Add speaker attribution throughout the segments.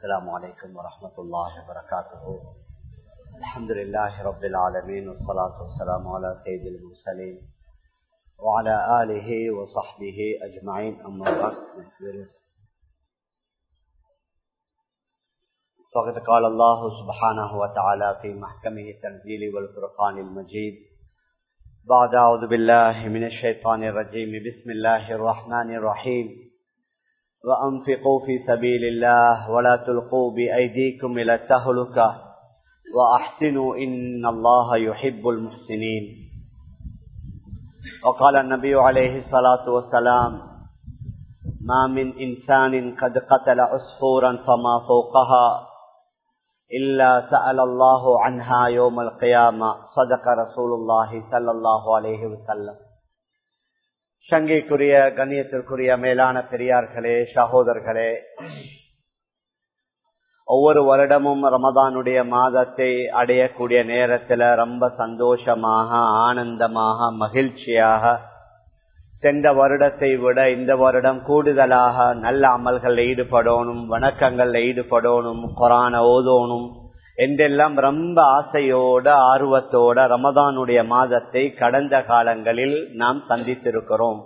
Speaker 1: السلام عليكم ورحمة الله وبركاته الحمد لله رب العالمين والصلاة والسلام على سيد المرسلين وعلى آله وصحبه أجمعين أما بعد فقد قال الله سبحانه وتعالى في محكمه التنزيل والفرقان المجيد بعد أعوذ بالله من الشيطان الرجيم بسم الله الرحمن الرحيم وأنفقوا في سبيل الله ولا تلقوا بأيديكم إلى التهلكة وأحسنوا إن الله يحب المحسنين وقال النبي عليه الصلاة والسلام ما من إنسان قد قتل عصفورا فما فوقها إلا سأل الله عنها يوم القيامة صدق رسول الله صلى الله عليه وسلم சங்கைக்குரிய கண்ணியத்திற்குரிய மேலான பெரியார்களே சகோதரர்களே ஒவ்வொரு வருடமும் ரமதானுடைய மாதத்தை அடையக்கூடிய நேரத்துல ரொம்ப சந்தோஷமாக ஆனந்தமாக மகிழ்ச்சியாக சென்ற வருடத்தை விட இந்த வருடம் கூடுதலாக நல்ல அமல்கள் ஈடுபடணும் வணக்கங்கள்ல ஈடுபடணும் கொரான ஓதோணும் என்றெல்லாம் ரொம்ப ஆசையோட ஆர்வத்தோட ரமதானுடைய மாதத்தை கடந்த காலங்களில் நாம் சந்தித்திருக்கிறோம்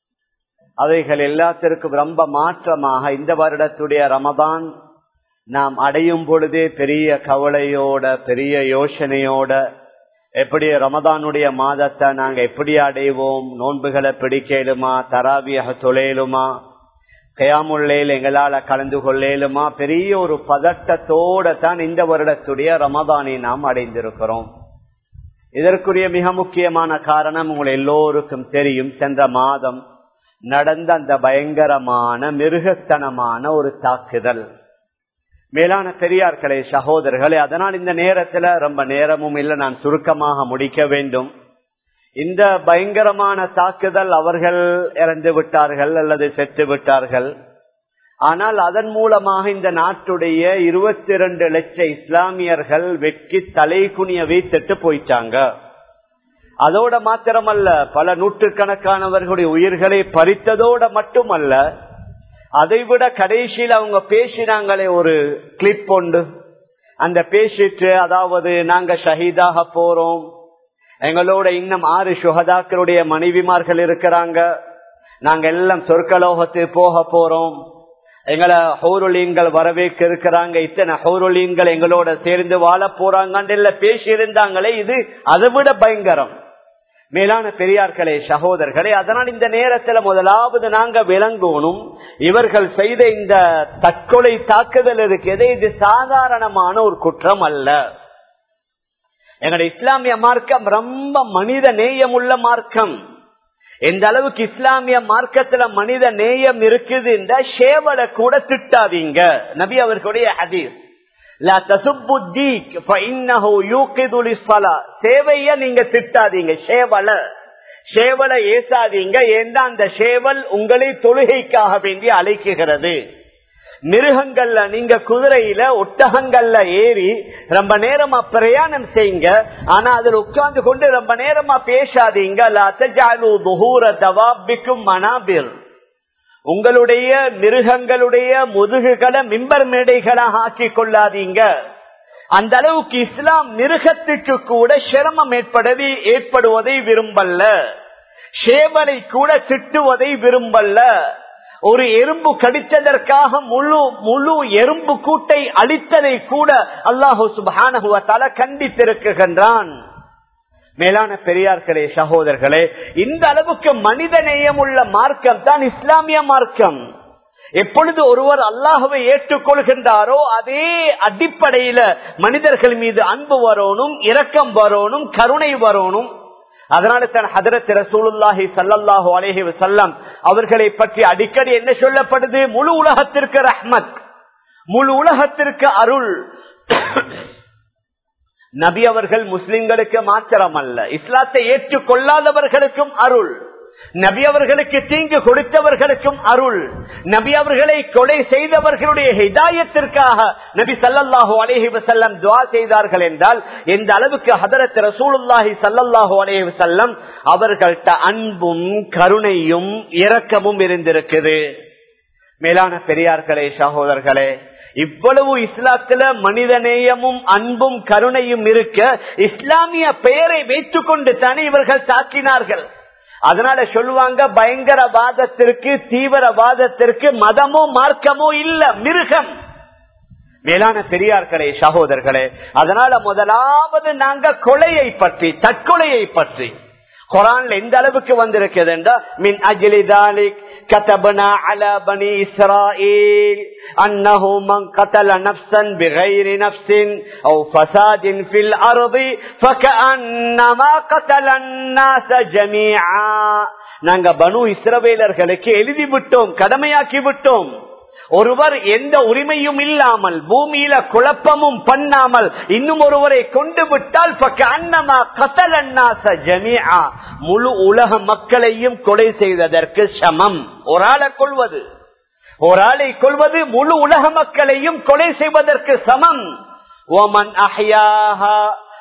Speaker 1: அவைகள் எல்லாத்திற்கும் ரொம்ப மாற்றமாக இந்த வருடத்துடைய ரமதான் நாம் அடையும் பொழுதே பெரிய கவலையோட பெரிய யோசனையோட எப்படி ரமதானுடைய மாதத்தை நாங்க எப்படி அடைவோம் நோன்புகளை பிடிக்கலுமா தராபியாக தொலைலுமா கயாமுள்ளையில் எங்களால கலந்து கொள்ளலுமா பெரிய ஒரு பதட்டத்தோட தான் இந்த வருடத்துடைய ரமதானை நாம் அடைந்திருக்கிறோம் இதற்குரிய மிக முக்கியமான காரணம் உங்கள் எல்லோருக்கும் தெரியும் சென்ற மாதம் நடந்த அந்த பயங்கரமான மிருகத்தனமான ஒரு தாக்குதல் மேலான பெரியார்களே சகோதரர்களே அதனால் இந்த நேரத்துல ரொம்ப நேரமும் இல்லை நான் சுருக்கமாக முடிக்க வேண்டும் இந்த பயங்கரமான தாக்குதல் அவர்கள் இறந்து விட்டார்கள் அல்லது செத்து விட்டார்கள் ஆனால் அதன் மூலமாக இந்த நாட்டுடைய இருபத்தி இரண்டு லட்சம் இஸ்லாமியர்கள் வெட்கி தலை குனிய வைத்துட்டு போயிட்டாங்க அதோட மாத்திரமல்ல பல நூற்றுக்கணக்கானவர்களுடைய உயிர்களை பறித்ததோட மட்டுமல்ல அதைவிட கடைசியில் அவங்க பேசினாங்களே ஒரு கிளிப் உண்டு அந்த பேசிட்டு அதாவது நாங்க ஷஹீதாக போறோம் எங்களோட இன்னும் ஆறு சுகதாக்களுடைய மனைவிமார்கள் இருக்கிறாங்க நாங்க எல்லாம் சொர்க்கலோகத்துக்கு போக போறோம் எங்களை ஹௌருலீன்கள் வரவேற்க இருக்கிறாங்க இத்தனை ஹௌருலீன்கள் எங்களோட சேர்ந்து வாழ போறாங்கன்னு பேசி இருந்தாங்களே இது அதை விட பயங்கரம் மேலான பெரியார்களே சகோதரர்களே அதனால் இந்த நேரத்தில் முதலாவது நாங்க விளங்கணும் இவர்கள் செய்த இந்த தற்கொலை தாக்குதல் இருக்கிறது இது சாதாரணமான ஒரு குற்றம் அல்ல எங்களுடைய இஸ்லாமிய மார்க்கம் ரொம்ப மனித நேயம் உள்ள மார்க்கம் எந்த அளவுக்கு இஸ்லாமிய மார்க்கத்துல மனித நேயம் இருக்குது என்ற சேவலை கூட திட்டாதீங்க நபி அவர்களுடைய ஹதீஸ் சேவைய நீங்க திட்டாதீங்க சேவல சேவல ஏசாதீங்க ஏன்னா அந்த சேவல் உங்களை தொழுகைக்காக வேண்டி அழைக்குகிறது மிருகங்கள்ல நீங்க குதிரையில ஒட்டகங்கள்ல ஏறி ரொம்ப நேரமா பிரயாணம் செய்யுங்க ஆனா அதுல உட்கார்ந்து கொண்டு ரொம்ப நேரமா பேசாதீங்க மனாபிர் உங்களுடைய மிருகங்களுடைய முதுகுகளை மிம்பர் மேடைகளாக ஆக்கி கொள்ளாதீங்க அந்த அளவுக்கு இஸ்லாம் மிருகத்துக்கு கூட சிரமம் ஏற்படுவதை ஏற்படுவதை விரும்பல்ல சேவலை கூட திட்டுவதை விரும்பல்ல ஒரு எறும்பு கடித்ததற்காக முழு முழு எறும்பு கூட்டை அழித்ததை கூட அல்லாஹு சுபான கண்டித்திருக்கின்றான் மேலான பெரியார்களே சகோதரர்களே இந்த அளவுக்கு மனித நேயம் உள்ள மார்க்கம் தான் இஸ்லாமிய மார்க்கம் எப்பொழுது ஒருவர் அல்லாஹுவை ஏற்றுக்கொள்கின்றாரோ அதே அடிப்படையில மனிதர்கள் மீது அன்பு வரணும் இரக்கம் வரணும் கருணை வரணும் அதனால தான் ஹதரத் ரசூலுல்லாஹி சல்லல்லாஹு அலேஹி வசல்லம் அவர்களை பற்றி அடிக்கடி என்ன சொல்லப்படுது முழு உலகத்திற்கு ரஹ்மத் முழு உலகத்திற்கு அருள் நபி அவர்கள் முஸ்லிம்களுக்கு மாத்திரம் அல்ல இஸ்லாத்தை ஏற்றுக்கொள்ளாதவர்களுக்கும் அருள் நபி அவர்களுக்கு தீங்கு கொடுத்தவர்களுக்கும் அருள் நபி அவர்களை கொலை செய்தவர்களுடைய ஹிதாயத்திற்காக நபி சல்லல்லாஹு அலேஹி வசல்லம் துவா செய்தார்கள் என்றால் எந்த அளவுக்கு ஹதரத் ரசூலுல்லாஹி சல்லல்லாஹு அலேஹி வசல்லம் அவர்கள்ட்ட அன்பும் கருணையும் இரக்கமும் இருந்திருக்குது மேலான பெரியார்களே சகோதரர்களே இவ்வளவு இஸ்லாத்துல மனிதநேயமும் அன்பும் கருணையும் இருக்க இஸ்லாமிய பெயரை வைத்துக் கொண்டு தானே இவர்கள் தாக்கினார்கள் அதனால சொல்லுவாங்க பயங்கரவாதத்திற்கு தீவிரவாதத்திற்கு மதமோ மார்க்கமோ இல்ல மிருகம் மேலான பெரியார்களே சகோதரர்களே அதனால முதலாவது நாங்க கொலையை பற்றி தற்கொலையை பற்றி குரான்ல எந்த அளவுக்கு வந்திருக்கிறது என்றால் மின் அஜிலி தாலிக் كتبنا على بني إسرائيل أنه من قتل نفسا بغير نفس أو فساد في الأرض فكأنما قتل الناس جميعا நாங்க பனு இஸ்ரவேலர்களுக்கு எழுதி விட்டோம் கடமையாக்கி விட்டோம் ஒருவர் எந்த உரிமையும் இல்லாமல் பூமியில குழப்பமும் பண்ணாமல் இன்னும் ஒருவரை கொண்டு விட்டால் முழு உலக மக்களையும் கொலை செய்ததற்கு சமம் ஒரு ஆளை கொள்வது ஒரு ஆளை கொள்வது முழு உலக மக்களையும் கொலை செய்வதற்கு சமம் ஓமன் அஹ்யாஹா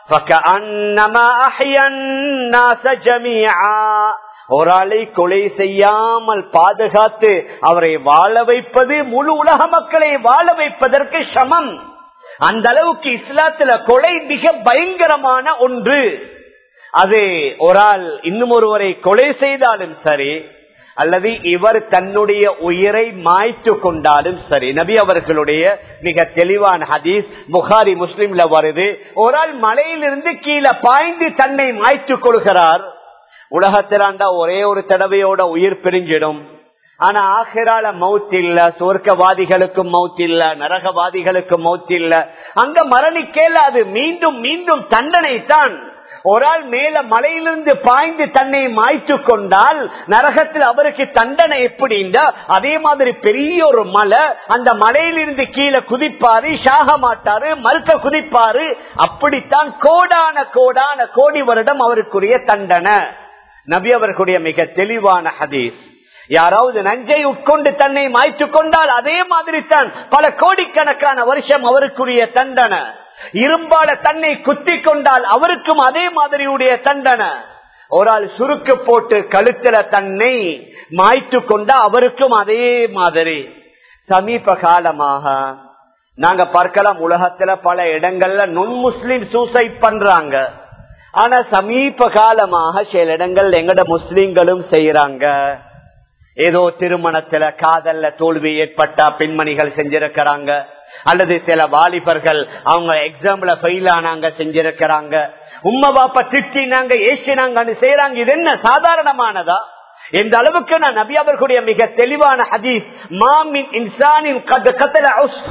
Speaker 1: ஒரு ஆளை கொலை செய்யாமல் பாதுகாத்து அவரை வாழ வைப்பது முழு உலக மக்களை வாழ வைப்பதற்கு சமம் அந்த அளவுக்கு இஸ்லாத்துல கொலை மிக பயங்கரமான ஒன்று அது ஒரு ஆள் இன்னும் ஒருவரை கொலை செய்தாலும் சரி அல்லது இவர் தன்னுடைய உயிரை மாய்த்து கொண்டாலும் சரி நபி அவர்களுடைய மிக தெளிவான ஹதீஸ் புகாரி முஸ்லிம்ல வருது ஒரு ஆள் மலையிலிருந்து கீழே பாய்ந்து தன்னை மாய்த்து கொள்கிறார் உலகத்திலாண்டா ஒரே ஒரு தடவையோட உயிர் பிரிஞ்சிடும் ஆனா ஆசிரால மவுத் இல்ல சொர்க்கவாதிகளுக்கும் மவுத் இல்ல நரகவாதிகளுக்கும் மவுத் இல்ல அங்க மரணிக்கேல அது மீண்டும் மீண்டும் தண்டனை தான் ஒரு ஆள் மேல மலையிலிருந்து பாய்ந்து தன்னை மாய்த்து கொண்டால் நரகத்தில் அவருக்கு தண்டனை எப்படின்னா அதே மாதிரி பெரிய ஒரு மலை அந்த மலையிலிருந்து கீழே குதிப்பாரு சாக மாட்டாரு மறுக்க குதிப்பாரு அப்படித்தான் கோடான கோடான கோடி வருடம் அவருக்குரிய தண்டனை நபி அவர்களுடைய மிக தெளிவான ஹதீஸ் யாராவது நஞ்சை உட்கொண்டு தன்னை மாய்த்து கொண்டால் அதே மாதிரி தான் பல கோடிக்கணக்கான வருஷம் அவருக்குரிய தண்டனை இரும்பால தன்னை குத்தி கொண்டால் அவருக்கும் அதே மாதிரியுடைய தண்டனை ஒரு ஆள் சுருக்கு போட்டு கழுத்துல தன்னை மாய்த்து கொண்டா அவருக்கும் அதே மாதிரி சமீப காலமாக நாங்க பார்க்கலாம் உலகத்துல பல இடங்கள்ல நுண் முஸ்லிம் சூசைட் பண்றாங்க ஆனா சமீப காலமாக சில இடங்கள் எங்கட முஸ்லிம்களும் செய்யறாங்க ஏதோ திருமணத்துல காதல்ல தோல்வி ஏற்பட்டா பெண்மணிகள் செஞ்சிருக்கிறாங்க அல்லது சில வாலிபர்கள் அவங்க எக்ஸாம்ல ஃபெயில் ஆனாங்க செஞ்சிருக்கிறாங்க உம்மா பாப்பா திட்டினாங்க ஏசினாங்கன்னு செய்யறாங்க இது என்ன சாதாரணமானதா எந்த அளவுக்கு நான் நபி அவர்களுடைய மிக தெளிவான ஹதீஸ் மாமின் இன்சானின் கத்தல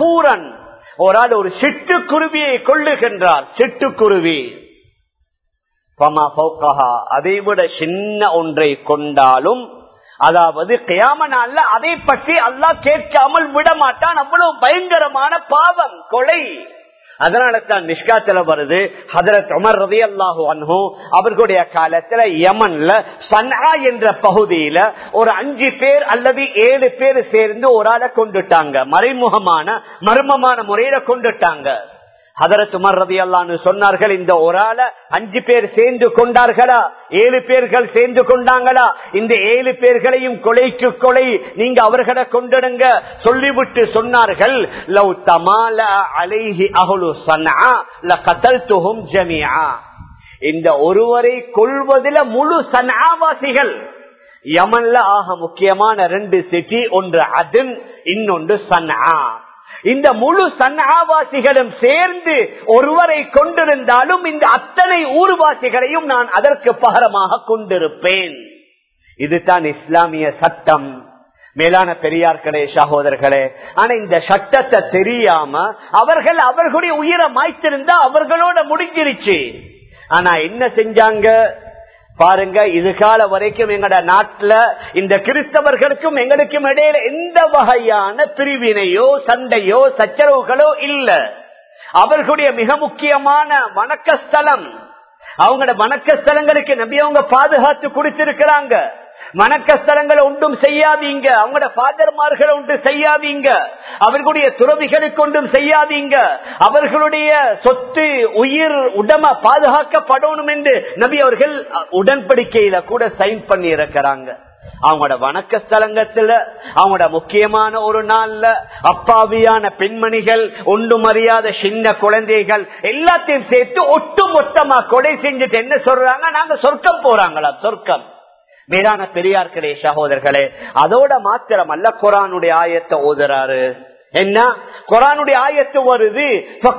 Speaker 1: ஒரு ஆள் ஒரு சிட்டுக்குருவியை கொள்ளுகின்றார் சிட்டுக்குருவி அதை விட சின்ன ஒன்றை கொண்டாலும் அதாவது கியாம நாள்ல அதை பற்றி அல்லாஹ் கேட்காமல் விட மாட்டான் அவ்வளவு பயங்கரமான பாவம் கொலை அதனால தான் நிஷ்காத்துல வருது ஹதரத் உமர் ரதி அல்லாஹு அன்ஹு அவர்களுடைய காலத்துல யமன்ல சன்ஹா என்ற பகுதியில ஒரு அஞ்சு பேர் அல்லது ஏழு பேர் சேர்ந்து ஒரு ஆளை கொண்டுட்டாங்க மறைமுகமான மர்மமான முறையில கொண்டுட்டாங்க ஹதரத் உமர் ரதி அல்லான்னு சொன்னார்கள் இந்த ஒரு ஆளை அஞ்சு பேர் சேர்ந்து கொண்டார்களா ஏழு பேர்கள் சேர்ந்து கொண்டாங்களா இந்த ஏழு பேர்களையும் கொலைக்கு கொலை நீங்க அவர்களை கொண்டிடுங்க சொல்லிவிட்டு சொன்னார்கள் லவ் தமால அலைஹி அகுலு சனா ல கதல் துகும் ஜமியா இந்த ஒருவரை கொள்வதில் முழு சனாவாசிகள் யமன்ல ஆக முக்கியமான ரெண்டு சிட்டி ஒன்று அதின் இன்னொன்று சன்ஆ இந்த முழு சன்னாவாசிகளும் சேர்ந்து ஒருவரை கொண்டிருந்தாலும் இந்த அத்தனை ஊர்வாசிகளையும் நான் அதற்கு பகரமாக கொண்டிருப்பேன் இதுதான் இஸ்லாமிய சட்டம் மேலான பெரியார்களே சகோதரர்களே ஆனா இந்த சட்டத்தை தெரியாம அவர்கள் அவர்களுடைய உயிரை மாய்த்திருந்தா அவர்களோட முடிஞ்சிருச்சு ஆனா என்ன செஞ்சாங்க பாருங்க இது கால வரைக்கும் எங்கட நாட்டுல இந்த கிறிஸ்தவர்களுக்கும் எங்களுக்கும் இடையில எந்த வகையான பிரிவினையோ சண்டையோ சச்சரவுகளோ இல்ல அவர்களுடைய மிக முக்கியமான வணக்க ஸ்தலம் அவங்களோட வணக்க ஸ்தலங்களுக்கு நம்பி அவங்க பாதுகாத்து கொடுத்திருக்கிறாங்க வணக்க ஸ்தலங்களை ஒன்றும் செய்யாதீங்க அவங்களோட பாதர்மார்களை ஒன்று செய்யாதீங்க அவர்களுடைய துறவிகளுக்கு ஒன்றும் செய்யாதீங்க அவர்களுடைய சொத்து உயிர் உடம பாதுகாக்கப்படணும் என்று நபி அவர்கள் உடன்படிக்கையில கூட சைன் பண்ணி இருக்கிறாங்க அவங்களோட வணக்க ஸ்தலங்கத்துல அவங்களோட முக்கியமான ஒரு நாள்ல அப்பாவியான பெண்மணிகள் ஒன்றும் அறியாத சின்ன குழந்தைகள் எல்லாத்தையும் சேர்த்து ஒட்டு மொத்தமா கொலை செஞ்சுட்டு என்ன சொல்றாங்க நாங்க சொர்க்கம் போறாங்களா சொர்க்கம் மேலான பெரியார்களே சகோதரர்களே அதோட மாத்திரம் அல்ல குரானுடைய ஆயத்தை ஓதுறாரு என்ன குரானுடைய ஆயத்து வருது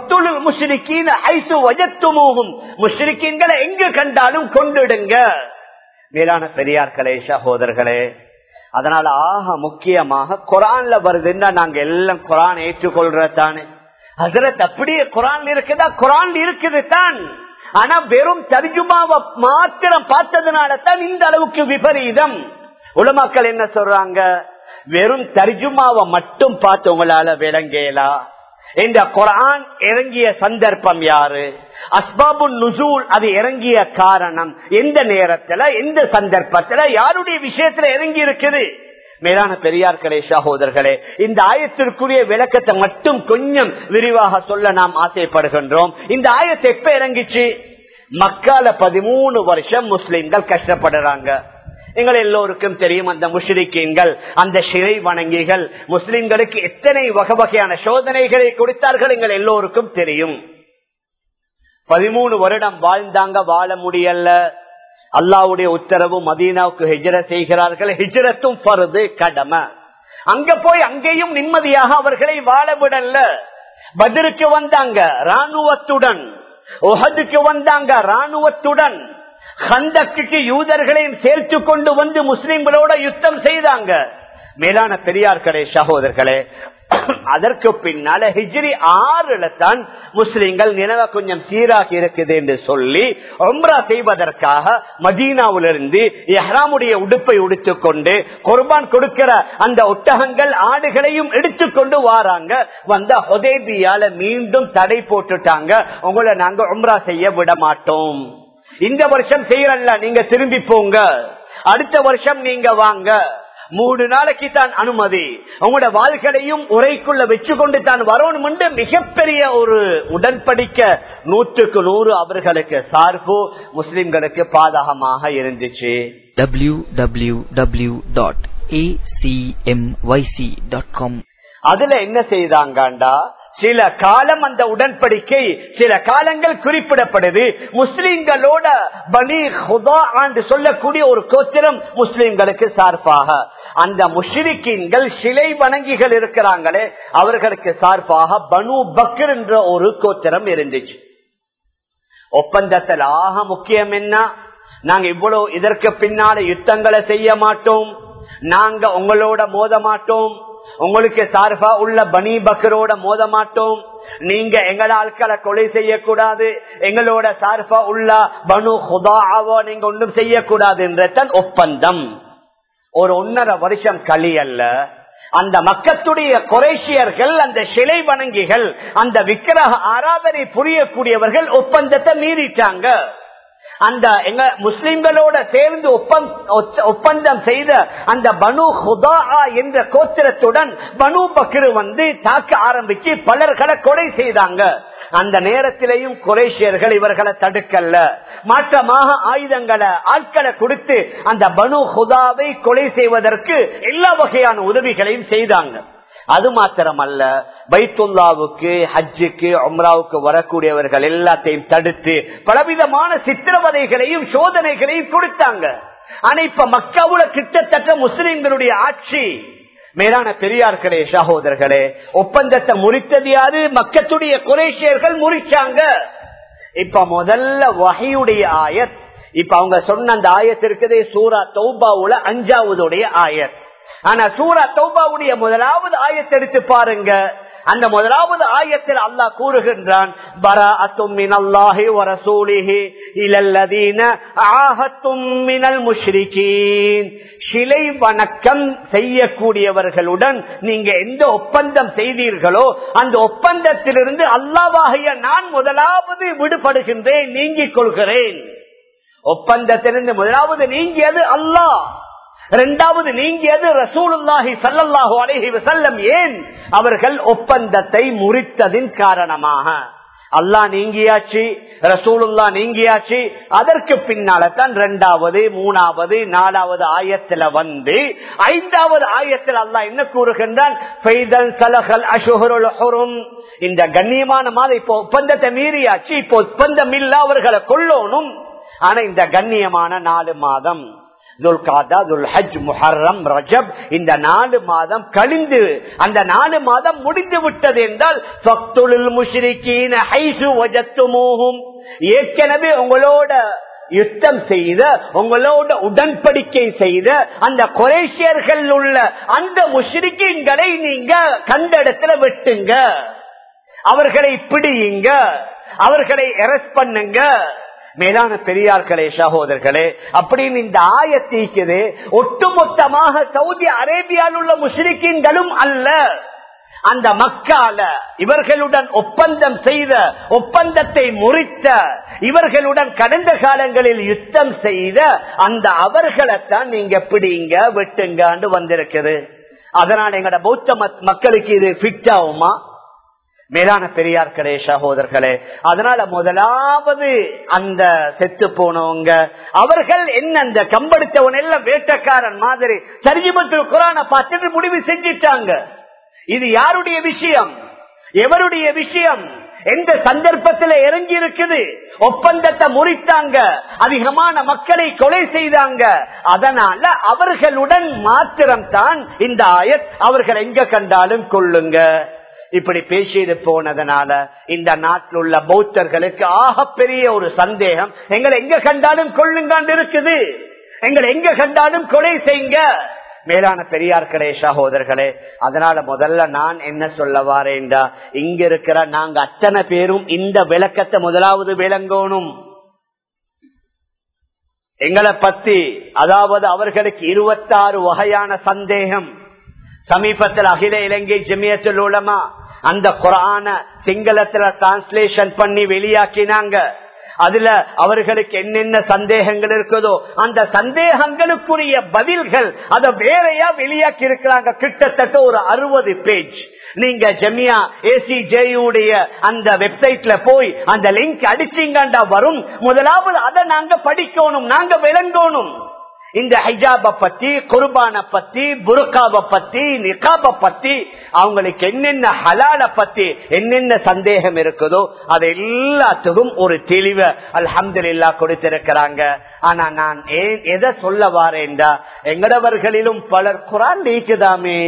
Speaker 1: முஷ்ரிக்கீன்களை எங்கு கண்டாலும் கொண்டுடுங்க மேலான பெரியார்களே சகோதரர்களே அதனால ஆக முக்கியமாக குரான்ல வருதுன்னா நாங்க எல்லாம் குரான் ஏற்றுக்கொள்றதானே ஹசரத் அப்படியே குரான் இருக்குதா குரான் இருக்குது தான் ஆனா வெறும் தர்ஜுமாவை மாத்திரம் பார்த்ததுனால தான் இந்த அளவுக்கு விபரீதம் உலமாக்கள் என்ன சொல்றாங்க வெறும் தர்ஜுமாவை மட்டும் பார்த்து உங்களால விளங்கலா இந்த குரான் இறங்கிய சந்தர்ப்பம் யாரு அஸ்பாபு நுசூல் அது இறங்கிய காரணம் எந்த நேரத்துல எந்த சந்தர்ப்பத்துல யாருடைய விஷயத்துல இறங்கி இருக்குது மேலான பெரியார்களே சகோதரர்களே இந்த ஆயத்திற்குரிய விளக்கத்தை மட்டும் கொஞ்சம் விரிவாக சொல்ல நாம் ஆசைப்படுகின்றோம் இந்த ஆயத்தை எப்ப இறங்கிச்சு மக்கால பதிமூணு வருஷம் முஸ்லிம்கள் கஷ்டப்படுறாங்க எங்கள் எல்லோருக்கும் தெரியும் அந்த முஷ்ரிக்கீன்கள் அந்த சிறை வணங்கிகள் முஸ்லிம்களுக்கு எத்தனை வகை வகையான சோதனைகளை கொடுத்தார்கள் எங்கள் எல்லோருக்கும் தெரியும் பதிமூணு வருடம் வாழ்ந்தாங்க வாழ முடியல அல்லாவுடைய உத்தரவு மதீனாவுக்கு ஹிஜர செய்கிறார்கள் ஹிஜரத்தும் பருது கடமை அங்க போய் அங்கேயும் நிம்மதியாக அவர்களை வாழ விடல பதிலுக்கு வந்தாங்க ராணுவத்துடன் உஹதுக்கு வந்தாங்க ராணுவத்துடன் ஹந்தக்கு யூதர்களையும் சேர்த்து கொண்டு வந்து முஸ்லிம்களோட யுத்தம் செய்தாங்க மேலான பெரியார்களே சகோதரர்களே அதற்கு பின்னால ஹிஜ்ரி ஆறுல தான் முஸ்லிம்கள் நினைவ கொஞ்சம் சீராக இருக்குது என்று சொல்லி ஒம்ரா செய்வதற்காக மதீனாவிலிருந்து எஹ்ராமுடைய உடுப்பை உடுத்துக் கொண்டு குர்பான் கொடுக்கிற அந்த ஒட்டகங்கள் ஆடுகளையும் எடுத்துக்கொண்டு வாராங்க வந்த ஹொதேபியால மீண்டும் தடை போட்டுட்டாங்க உங்களை நாங்க ஒம்ரா செய்ய விட மாட்டோம் இந்த வருஷம் செய்யறல்ல நீங்க திரும்பி போங்க அடுத்த வருஷம் நீங்க வாங்க மூணு நாளைக்கு தான் அனுமதி உங்களோட வாழ்க்கையும் உரைக்குள்ள வச்சு கொண்டு தான் வரணும் என்று மிகப்பெரிய ஒரு உடன்படிக்க நூற்றுக்கு நூறு அவர்களுக்கு சார்பு முஸ்லிம்களுக்கு பாதகமாக இருந்துச்சு
Speaker 2: www.acmyc.com
Speaker 1: அதுல என்ன செய்தாங்கண்டா சில காலம் அந்த உடன்படிக்கை சில காலங்கள் குறிப்பிடப்படுது முஸ்லிம்களோட பனி ஹுதா என்று சொல்லக்கூடிய ஒரு கோத்திரம் முஸ்லிம்களுக்கு சார்பாக அந்த முஷ்ரிக்கீன்கள் சிலை வணங்கிகள் இருக்கிறாங்களே அவர்களுக்கு சார்பாக பனு பக்ர் என்ற ஒரு கோத்திரம் இருந்துச்சு ஒப்பந்தத்தில் ஆக முக்கியம் என்ன நாங்க இவ்வளவு இதற்கு பின்னால யுத்தங்களை செய்ய மாட்டோம் நாங்க உங்களோட மோத மாட்டோம் உங்களுக்கு சார்பா உள்ள பனி பக்கரோட மோத மாட்டோம் நீங்க எங்கள ஆட்களை கொலை செய்யக்கூடாது எங்களோட சார்பா உள்ள பனு ஹுதாவோ நீங்க ஒன்றும் செய்யக்கூடாது என்றதான் ஒப்பந்தம் ஒரு ஒன்னரை வருஷம் களி அல்ல அந்த மக்கத்துடைய குறைசியர்கள் அந்த சிலை வணங்கிகள் அந்த விக்கிரக ஆராதனை புரியக்கூடியவர்கள் ஒப்பந்தத்தை மீறிட்டாங்க அந்த எங்க முஸ்லிம்களோட சேர்ந்து ஒப்பந்தம் செய்த அந்த பனு ஹுதா என்ற கோத்திரத்துடன் பனு பக்ரு வந்து தாக்க ஆரம்பிச்சு பலர்களை கொலை செய்தாங்க அந்த நேரத்திலேயும் குரேஷியர்கள் இவர்களை தடுக்கல்ல மாற்றமாக ஆயுதங்களை ஆட்களை கொடுத்து அந்த பனு ஹுதாவை கொலை செய்வதற்கு எல்லா வகையான உதவிகளையும் செய்தாங்க அது மாத்திரமல்ல பைத்துல்லாவுக்கு ஹஜ்ஜுக்கு உம்ராவுக்கு வரக்கூடியவர்கள் எல்லாத்தையும் தடுத்து பலவிதமான சித்திரவதைகளையும் சோதனைகளையும் கொடுத்தாங்க ஆனா இப்ப மக்காவுல கிட்டத்தட்ட முஸ்லிம்களுடைய ஆட்சி மேலான பெரியார்களே சகோதரர்களே ஒப்பந்தத்தை முறித்தது யாரு மக்கத்துடைய குரேஷியர்கள் முறிச்சாங்க இப்ப முதல்ல வகையுடைய ஆயத் இப்ப அவங்க சொன்ன அந்த ஆயத் இருக்குதே சூரா தௌபாவுல அஞ்சாவதுடைய ஆயத் ஆனா சூரா தௌபாவுடைய முதலாவது ஆயத்தை எடுத்து பாருங்க அந்த முதலாவது ஆயத்தில் அல்லாஹ் கூறுகின்றான் சிலை வணக்கம் செய்யக்கூடியவர்களுடன் நீங்க எந்த ஒப்பந்தம் செய்தீர்களோ அந்த ஒப்பந்தத்திலிருந்து அல்லாவாகிய நான் முதலாவது விடுபடுகின்றேன் நீங்கிக் கொள்கிறேன் ஒப்பந்தத்திலிருந்து முதலாவது நீங்கியது அல்லாஹ் இரண்டாவது நீங்கியது ரசூலுல்லாஹி சல்லாஹு அலஹி வசல்லம் ஏன் அவர்கள் ஒப்பந்தத்தை முறித்ததின் காரணமாக அல்லா நீங்கியாச்சு ரசூலுல்லா நீங்கியாச்சு அதற்கு பின்னால தான் இரண்டாவது மூணாவது நாலாவது ஆயத்துல வந்து ஐந்தாவது ஆயத்தில் அல்லா என்ன கூறுகின்றான் இந்த கண்ணியமான மாதம் இப்போ ஒப்பந்தத்தை மீறியாச்சு இப்போ ஒப்பந்தம் இல்ல அவர்களை கொள்ளணும் ஆனா இந்த கண்ணியமான நாலு மாதம் இந்த நாலு மாதம் கழிந்து அந்த நாலு மாதம் முடிந்து விட்டது என்றால் ஏற்கனவே உங்களோட யுத்தம் செய்த உங்களோட உடன்படிக்கை செய்த அந்த குரேஷியர்கள் உள்ள அந்த முஷ்ரிக்கீன்களை நீங்க கண்ட இடத்துல வெட்டுங்க அவர்களை பிடியுங்க அவர்களை அரெஸ்ட் பண்ணுங்க மேலான பெரியார்களே சகோதரர்களே அப்படின்னு இந்த ஆயத்தீக்குது ஒட்டுமொத்தமாக சவுதி அரேபியாவில் உள்ள முஸ்லிக்கின்களும் அல்ல அந்த மக்கால இவர்களுடன் ஒப்பந்தம் செய்த ஒப்பந்தத்தை முறித்த இவர்களுடன் கடந்த காலங்களில் யுத்தம் செய்த அந்த அவர்களைத்தான் நீங்க பிடிங்க வெட்டுங்க வந்திருக்குது அதனால் எங்கட பௌத்த மக்களுக்கு இது ஃபிட் ஆகுமா மேலான பெரியார்களே சகோதரர்களே அதனால முதலாவது அந்த செத்து போனவங்க அவர்கள் என்ன அந்த கம்பெடுத்தவன் எல்லாம் வேட்டக்காரன் மாதிரி சரிஜிபத்தில் குரான பார்த்துட்டு முடிவு செஞ்சிட்டாங்க இது யாருடைய விஷயம் எவருடைய விஷயம் எந்த சந்தர்ப்பத்தில் இறங்கி இருக்குது ஒப்பந்தத்தை முறித்தாங்க அதிகமான மக்களை கொலை செய்தாங்க அதனால அவர்களுடன் மாத்திரம்தான் இந்த ஆயத் அவர்கள் எங்க கண்டாலும் கொள்ளுங்க இப்படி பேசியது போனதுனால இந்த நாட்டில் உள்ள பௌத்தர்களுக்கு ஆகப்பெரிய ஒரு சந்தேகம் எங்களை எங்க கண்டாலும் கொள்ளுங்காண்டு இருக்குது எங்களை எங்க கண்டாலும் கொலை செய்யுங்க மேலான பெரியார்களே சகோதரர்களே அதனால முதல்ல நான் என்ன சொல்ல வாரேன்டா இங்க இருக்கிற நாங்க அத்தனை பேரும் இந்த விளக்கத்தை முதலாவது விளங்கணும் எங்களை பத்தி அதாவது அவர்களுக்கு இருபத்தாறு வகையான சந்தேகம் சமீபத்தில் அகில இலங்கை ஜமியத்தில் உலமா அந்த குரான சிங்களத்துல டிரான்ஸ்லேஷன் பண்ணி வெளியாக்கினாங்க அதுல அவர்களுக்கு என்னென்ன சந்தேகங்கள் இருக்குதோ அந்த சந்தேகங்களுக்குரிய பதில்கள் அதை வேறையா வெளியாக்கி இருக்கிறாங்க கிட்டத்தட்ட ஒரு அறுபது பேஜ் நீங்க ஜமியா ஏசி ஜேயுடைய அந்த வெப்சைட்ல போய் அந்த லிங்க் அடிச்சீங்கண்டா வரும் முதலாவது அதை நாங்க படிக்கணும் நாங்க விளங்கணும் இந்த ஹைஜாப பத்தி குர்பான பத்தி புருக்காவை பத்தி நிகாப பத்தி அவங்களுக்கு என்னென்ன ஹலால பத்தி என்னென்ன சந்தேகம் இருக்குதோ அது எல்லாத்துக்கும் ஒரு தெளிவை அல்ஹம்துல்லா கொடுத்திருக்கிறாங்க ஆனா நான் ஏன் எதை சொல்ல வாரேன்டா எங்கடவர்களிலும் பலர் குரான் நீக்குதாமே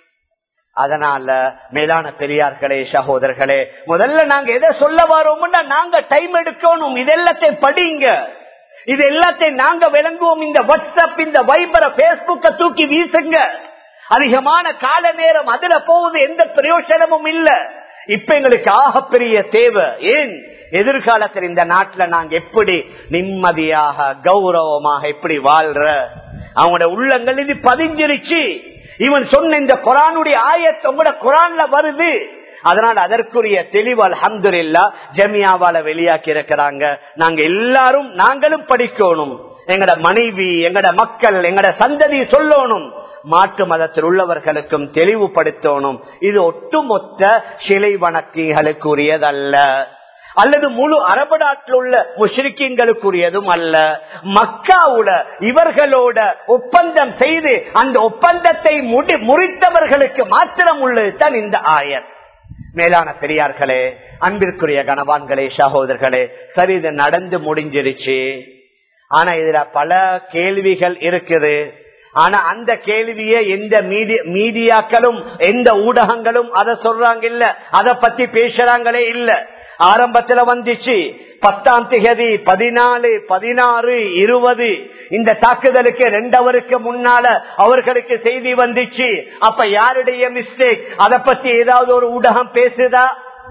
Speaker 1: அதனால மேலான பெரியார்களே சகோதரர்களே முதல்ல நாங்க எதை சொல்ல வரோம்னா நாங்க டைம் எடுக்கணும் இதெல்லாத்தையும் படிங்க இது எல்லாத்தையும் நாங்க விளங்குவோம் இந்த வாட்ஸ்அப் இந்த வைபரை பேஸ்புக்க தூக்கி வீசுங்க அதிகமான கால நேரம் அதுல போவது எந்த பிரயோஜனமும் இல்ல இப்ப எங்களுக்கு ஆகப்பெரிய தேவை ஏன் எதிர்காலத்தில் இந்த நாட்டுல நாங்க எப்படி நிம்மதியாக கௌரவமாக எப்படி வாழ்ற அவங்களோட உள்ளங்கள் இது பதிஞ்சிருச்சு இவன் சொன்ன இந்த குரானுடைய ஆயத்தை உங்களோட குரான்ல வருது அதனால் அதற்குரிய தெளிவு அலமதுல்லா ஜமியாவால வெளியாக்கி இருக்கிறாங்க நாங்க எல்லாரும் நாங்களும் படிக்கணும் எங்கட மனைவி எங்கட மக்கள் எங்கட சந்ததி சொல்லணும் மாற்று மதத்தில் உள்ளவர்களுக்கும் தெளிவுபடுத்தணும் இது ஒட்டுமொத்த சிலை வணக்கிகளுக்குரியதல்ல அல்லது முழு அரபு நாட்டில் உள்ள முஷ்ரிக்கீன்களுக்குரியதும் அல்ல மக்காவுல இவர்களோட ஒப்பந்தம் செய்து அந்த ஒப்பந்தத்தை முறித்தவர்களுக்கு மாத்திரம் உள்ளது தான் இந்த ஆயர் மேலான பெரியார்களே அன்பிற்குரிய கனவான்களே சகோதரர்களே சரி இது நடந்து முடிஞ்சிருச்சு ஆனா இதுல பல கேள்விகள் இருக்குது ஆனா அந்த கேள்விய எந்த மீடியாக்களும் எந்த ஊடகங்களும் அதை சொல்றாங்க இல்ல அதை பத்தி பேசுறாங்களே இல்ல ஆரம்பத்துல வந்துச்சு பத்தாம் திகதி பதினாலு பதினாறு இருபது இந்த தாக்குதலுக்கு ரெண்டு அவருக்கு முன்னால அவர்களுக்கு செய்தி வந்துச்சு அப்ப யாருடைய மிஸ்டேக் அதை பத்தி ஏதாவது ஒரு ஊடகம் பேசுதா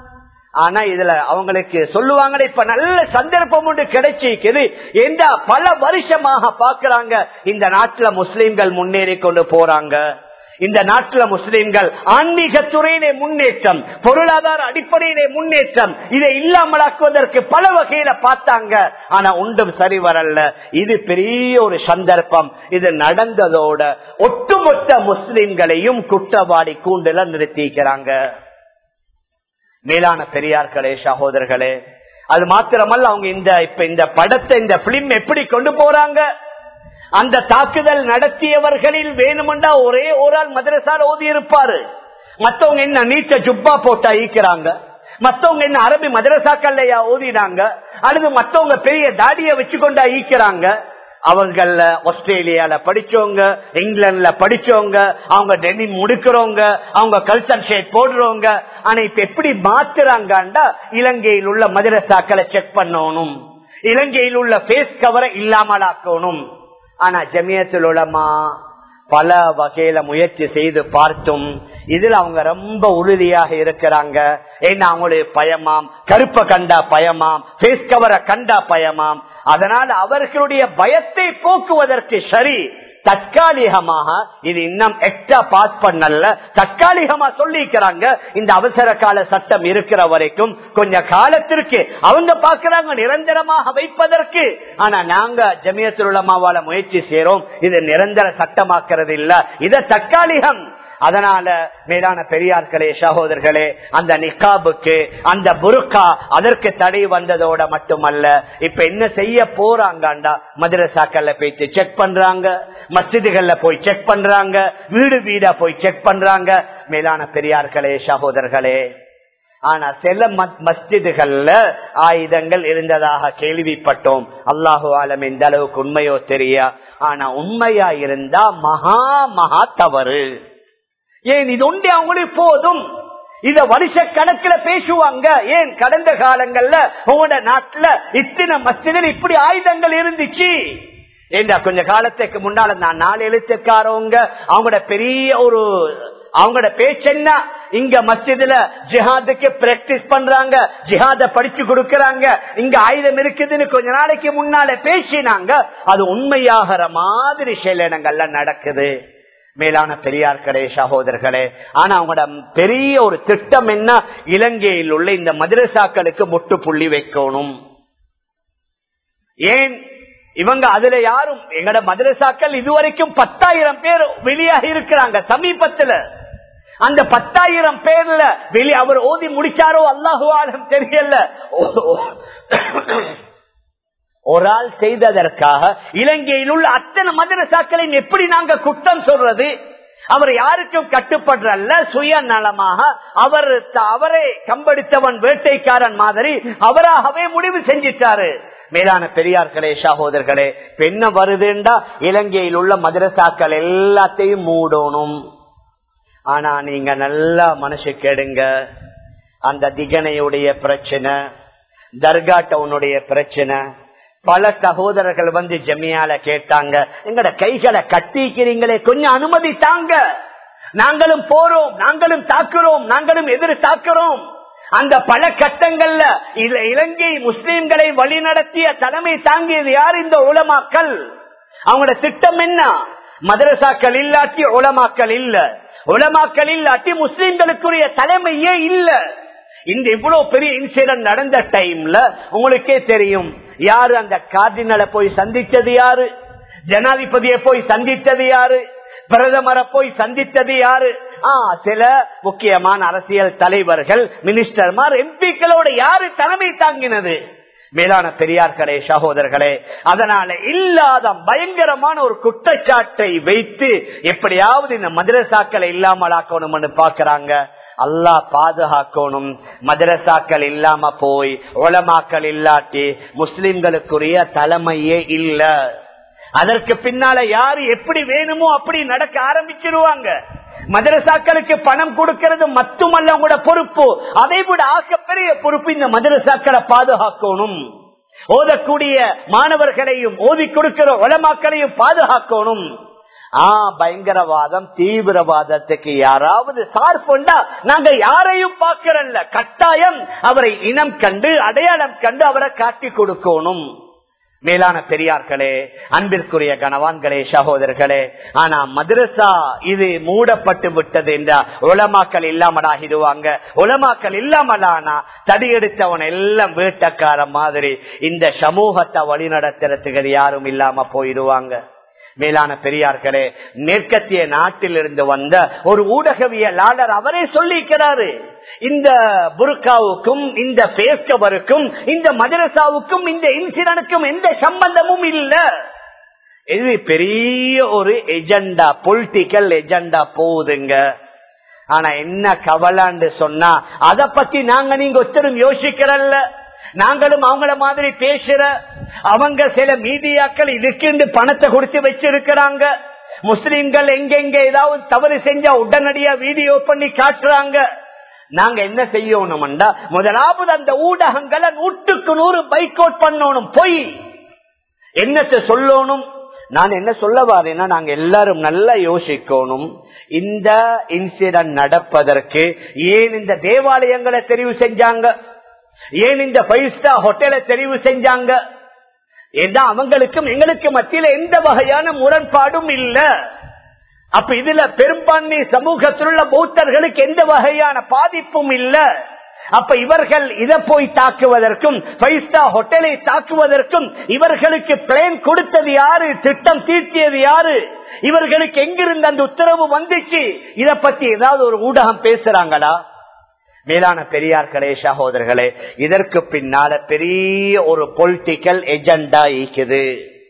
Speaker 1: ஆனா இதுல அவங்களுக்கு சொல்லுவாங்க இப்ப நல்ல சந்தர்ப்பம் ஒன்று கிடைச்சிருக்குது எந்த பல வருஷமாக பாக்குறாங்க இந்த நாட்டுல முஸ்லிம்கள் முன்னேறி கொண்டு போறாங்க இந்த நாட்டுல முஸ்லிம்கள் ஆன்மீக துறையிலே முன்னேற்றம் பொருளாதார அடிப்படையிலே முன்னேற்றம் இதை இல்லாமலாக்குவதற்கு பல வகையில பார்த்தாங்க ஆனா ஒன்றும் சரி வரல இது பெரிய ஒரு சந்தர்ப்பம் இது நடந்ததோட ஒட்டுமொத்த முஸ்லிம்களையும் குற்றவாளி கூண்டுல நிறுத்திக்கிறாங்க மேலான பெரியார்களே சகோதரர்களே அது மாத்திரமல்ல அவங்க இந்த இப்ப இந்த படத்தை இந்த பிலிம் எப்படி கொண்டு போறாங்க அந்த தாக்குதல் நடத்தியவர்களில் வேணுமெண்டா ஒரே ஒரு ஆள் மதரசால ஓதி இருப்பாரு மத்தவங்க என்ன நீச்ச ஜுப்பா போட்டா ஈக்கிறாங்க மத்தவங்க என்ன அரபி மதரசாக்கள்லையா ஓதினாங்க அல்லது மத்தவங்க பெரிய தாடிய வச்சுக்கொண்டா ஈக்கிறாங்க அவங்கள ஆஸ்திரேலியால படிச்சவங்க இங்கிலாந்துல படிச்சவங்க அவங்க டெல்லி முடுக்கிறவங்க அவங்க கல்சன் ஷேட் போடுறவங்க ஆனா இப்ப எப்படி மாத்துறாங்கண்டா இலங்கையில் உள்ள மதரசாக்களை செக் பண்ணணும் இலங்கையில் உள்ள பேஸ் கவரை இல்லாமலாக்கணும் ஆனா ஜமியத்தில் உலமா பல வகையில முயற்சி செய்து பார்த்தும் இதுல அவங்க ரொம்ப உறுதியாக இருக்கிறாங்க ஏன்னா அவங்களுடைய பயமாம் கருப்பை கண்டா பயமாம் பேஸ் கவரை கண்டா பயமாம் அதனால அவர்களுடைய பயத்தை போக்குவதற்கு சரி தற்காலிகமாக இது இன்னும் எக்ஸ்ட்ரா பாஸ் பண்ணல தற்காலிகமா சொல்லிக்கிறாங்க இந்த அவசர கால சட்டம் இருக்கிற வரைக்கும் கொஞ்ச காலத்திற்கு அவங்க பாக்குறாங்க நிரந்தரமாக வைப்பதற்கு ஆனா நாங்க ஜமியத்தில் உலமாவால முயற்சி செய்யறோம் இது நிரந்தர சட்டமாக்குறது இல்ல இது தற்காலிகம் அதனால மேலான பெரியார்களே சகோதரர்களே அந்த நிக்காபுக்கு அந்த புருக்கா அதற்கு தடை வந்ததோட மட்டுமல்ல இப்ப என்ன செய்ய போறாங்கண்டா மதரசாக்கள்ல போயிட்டு செக் பண்றாங்க மஸ்ஜிதுகள்ல போய் செக் பண்றாங்க வீடு வீடா போய் செக் பண்றாங்க மேலான பெரியார்களே சகோதரர்களே ஆனா சில மஸ்ஜிதுகள்ல ஆயுதங்கள் இருந்ததாக கேள்விப்பட்டோம் அல்லாஹு ஆலம் எந்த அளவுக்கு உண்மையோ தெரியா ஆனா உண்மையா இருந்தா மகா மகா தவறு ஏன் இது ஒன்றே அவங்களுக்கு போதும் இத வருஷ கணக்குல பேசுவாங்க ஏன் கடந்த காலங்கள்ல உங்களோட நாட்டுல இத்தனை மஸ்ஜிதில் இப்படி ஆயுதங்கள் இருந்துச்சு ஏண்டா கொஞ்ச காலத்துக்கு முன்னால நான் நாலு எழுத்துக்காரவங்க அவங்களோட பெரிய ஒரு அவங்களோட பேச்சென்ன இங்க மஸ்ஜிதுல ஜிஹாதுக்கு பிராக்டிஸ் பண்றாங்க ஜிஹாத படிச்சு கொடுக்கறாங்க இங்க ஆயுதம் இருக்குதுன்னு கொஞ்ச நாளைக்கு முன்னால பேசினாங்க அது உண்மையாகிற மாதிரி சில இடங்கள்ல நடக்குது மேலான பெரியார்களே சகோதரர்களே ஆனா அவங்களோட பெரிய ஒரு திட்டம் என்ன இலங்கையில் உள்ள இந்த மதரசாக்களுக்கு முட்டுப்புள்ளி வைக்கணும் ஏன் இவங்க அதுல யாரும் எங்கட மதரசாக்கள் இதுவரைக்கும் பத்தாயிரம் பேர் வெளியாக இருக்கிறாங்க சமீபத்துல அந்த பத்தாயிரம் பேர்ல வெளியே அவர் ஓதி முடிச்சாரோ அல்லாஹு ஆலம் தெரியல ஒரு ஆள் செய்ததற்காக இலங்கையில் உள்ள அத்தனை மதரசாக்களின் எப்படி நாங்க குற்றம் சொல்றது அவர் யாருக்கும் கட்டுப்படுறல்ல சுயநலமாக அவர் அவரே கம்படித்தவன் வேட்டைக்காரன் மாதிரி அவராகவே முடிவு செஞ்சிட்டாரு மேலான பெரியார்களே சகோதரர்களே பெண்ண வருதுண்டா இலங்கையில் உள்ள மதரசாக்கள் எல்லாத்தையும் மூடணும் ஆனா நீங்க நல்லா மனசு கெடுங்க அந்த திகனையுடைய பிரச்சனை தர்கா டவுனுடைய பிரச்சனை பல சகோதரர்கள் வந்து ஜமியால கேட்டாங்க எங்கட கைகளை கட்டிக்கிறீங்களே கொஞ்சம் அனுமதி தாங்க நாங்களும் போறோம் நாங்களும் தாக்குறோம் நாங்களும் எதிர் தாக்குறோம் அந்த பல கட்டங்கள்ல இலங்கை முஸ்லீம்களை வழிநடத்திய தலைமை தாங்கியது யார் இந்த உலமாக்கல் அவங்களோட திட்டம் என்ன மதரசாக்கள் இல்லாட்டி உலமாக்கல் இல்ல உலமாக்கல் இல்லாட்டி முஸ்லீம்களுக்குரிய தலைமையே இல்ல இந்த இவ்வளவு பெரிய இன்சிடென்ட் நடந்த டைம்ல உங்களுக்கே தெரியும் யாரு அந்த கார்டினலை போய் சந்திச்சது யாரு ஜனாதிபதியை போய் சந்தித்தது யாரு பிரதமரை போய் சந்தித்தது யாரு ஆ சில முக்கியமான அரசியல் தலைவர்கள் மினிஸ்டர்மார் எம்பிக்களோட யாரு தலைமை தாங்கினது மேலான பெரியார்களே சகோதரர்களே அதனால இல்லாத பயங்கரமான ஒரு குற்றச்சாட்டை வைத்து எப்படியாவது இந்த மதரசாக்களை இல்லாமல் ஆக்கணும்னு பாக்குறாங்க அல்லாஹ் பாதுகாக்கணும் மதரசாக்கள் இல்லாம போய் உலமாக்கள் இல்லாட்டி முஸ்லிம்களுக்குரிய தலைமையே இல்ல அதற்கு பின்னால யாரு எப்படி வேணுமோ அப்படி நடக்க ஆரம்பிச்சிருவாங்க மதரசாக்களுக்கு பணம் கொடுக்கிறது மட்டுமல்ல உங்களோட பொறுப்பு அதை விட ஆக்கப்பெரிய பொறுப்பு இந்த மதரசாக்களை பாதுகாக்கணும் ஓதக்கூடிய மாணவர்களையும் ஓதி கொடுக்கிற உலமாக்களையும் பாதுகாக்கணும் ஆ பயங்கரவாதம் தீவிரவாதத்துக்கு யாராவது சார்புண்டா நாங்க யாரையும் பார்க்கிறல்ல கட்டாயம் அவரை இனம் கண்டு அடையாளம் கண்டு அவரை காட்டி கொடுக்கணும் மேலான பெரியார்களே அன்பிற்குரிய கணவான்களே சகோதரர்களே ஆனா மதரசா இது மூடப்பட்டு விட்டது என்றா உலமாக்கள் இல்லாமலாகிடுவாங்க உலமாக்கள் இல்லாமலானா தடியெடுத்தவன் எல்லாம் வீட்டக்கார மாதிரி இந்த சமூகத்தை வழி நடத்துறதுக்கு யாரும் இல்லாம போயிடுவாங்க மேலான பெரியார்களே மேற்கத்திய நாட்டிலிருந்து வந்த ஒரு ஊடகவியலாளர் அவரே சொல்லிக்கிறாரு இந்த புர்காவுக்கும் இந்த பேஸ்கவருக்கும் இந்த மதரசாவுக்கும் இந்த இன்சிடனுக்கும் எந்த சம்பந்தமும் இல்ல இது பெரிய ஒரு எஜெண்டா பொலிட்டிக்கல் எஜெண்டா போகுதுங்க ஆனா என்ன கவலான்னு சொன்னா அத பத்தி நாங்க நீங்க ஒத்தரும் யோசிக்கிறல்ல நாங்களும் அவங்கள மாதிரி பேசுற அவங்க சில மீடியாக்கள் இதுக்கு பணத்தை கொடுத்து வச்சிருக்கிறாங்க முஸ்லிம்கள் எங்கெங்க ஏதாவது தவறு செஞ்சா உடனடியா வீடியோ பண்ணி காட்டுறாங்க நாங்க என்ன செய்யணும்டா முதலாவது அந்த ஊடகங்களை நூற்றுக்கு நூறு பைக்கவுட் பண்ணணும் பொய் என்னத்தை சொல்லணும் நான் என்ன சொல்ல வரேன்னா நாங்க எல்லாரும் நல்லா யோசிக்கணும் இந்த இன்சிடென்ட் நடப்பதற்கு ஏன் இந்த தேவாலயங்களை தெரிவு செஞ்சாங்க ஏன் இந்த ஃபைவ் ஸ்டார் ஹோட்டலை தெரிவு செஞ்சாங்க ஏன்னா அவங்களுக்கும் எங்களுக்கு மத்தியில எந்த வகையான முரண்பாடும் இல்ல அப்ப இதுல பெரும்பான்மை சமூகத்தில் உள்ள பௌத்தர்களுக்கு எந்த வகையான பாதிப்பும் இல்ல அப்ப இவர்கள் இதை போய் தாக்குவதற்கும் ஃபைவ் ஸ்டார் ஹோட்டலை தாக்குவதற்கும் இவர்களுக்கு பிளேன் கொடுத்தது யாரு திட்டம் தீர்த்தியது யாரு இவர்களுக்கு எங்கிருந்து அந்த உத்தரவு வந்துச்சு இத பத்தி ஏதாவது ஒரு ஊடகம் பேசுறாங்களா மேலான பெரியார்களே சகோதரர்களே இதற்கு பின்னால பெரிய ஒரு பொலிட்டிக்கல் எஜெண்டா இருக்குது